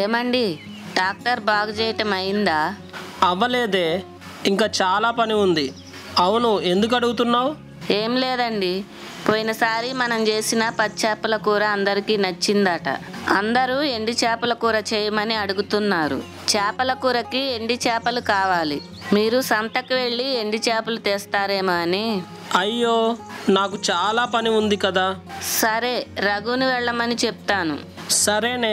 ఏమండి డాక్టర్ బాగు చేయటం అయిందా అవ్వలేదే ఇంకా చాలా పని ఉంది అవును ఎందుకు అడుగుతున్నావు ఏం లేదండి పోయినసారి మనం చేసిన పచ్చేపల కూర అందరికీ నచ్చిందట అందరూ ఎండి చేపల కూర చేయమని అడుగుతున్నారు చేపల కూరకి ఎండి చేపలు కావాలి మీరు సంతకు వెళ్ళి ఎండి చేపలు తెస్తారేమో అని అయ్యో నాకు చాలా పని ఉంది కదా సరే రఘుని వెళ్ళమని చెప్తాను సరేనే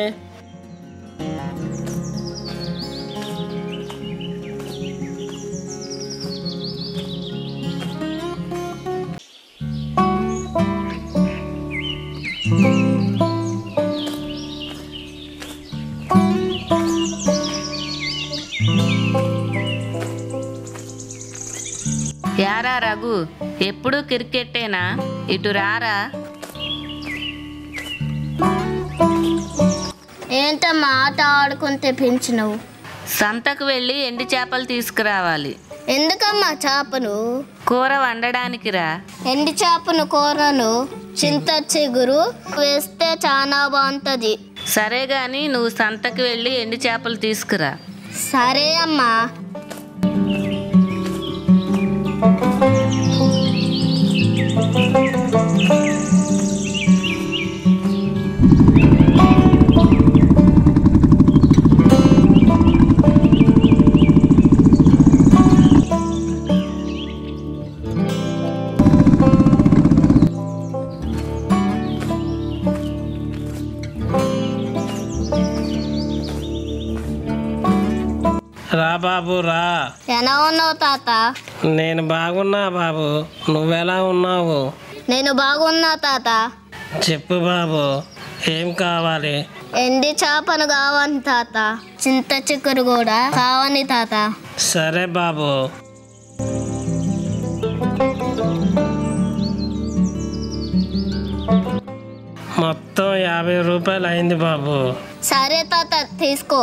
యారా రఘు ఎప్పుడు క్రికెట్టేనా ఇటు రారా ఏంటమ్మా ఆట ఆడుకుంటే పెంచినవు సంతకు వెళ్ళి ఎండి చేపలు తీసుకురావాలి ఎందుకమ్మా చేపను కూర వండడానికి రా ఎండి చేపను కూరను చింత చిగురు వేస్తే చాలా బాగుంటుంది సరే గాని నువ్వు సంతకు వెళ్ళి ఎండి చేపలు తీసుకురా సరే అమ్మా రా బాబు రా ఎలా ఉన్నావు తాత నేను బాగున్నా బాబు నువ్వెలా ఉన్నావు నేను బాగున్నా తాత చెప్పు బాబు ఏం కావాలి ఎండి చేపను కావని తాత చింత చిగురు కూడా కావని తాత సరే బాబు మొత్తం యాభై రూపాయలు అయింది బాబు సరే తాత తీసుకో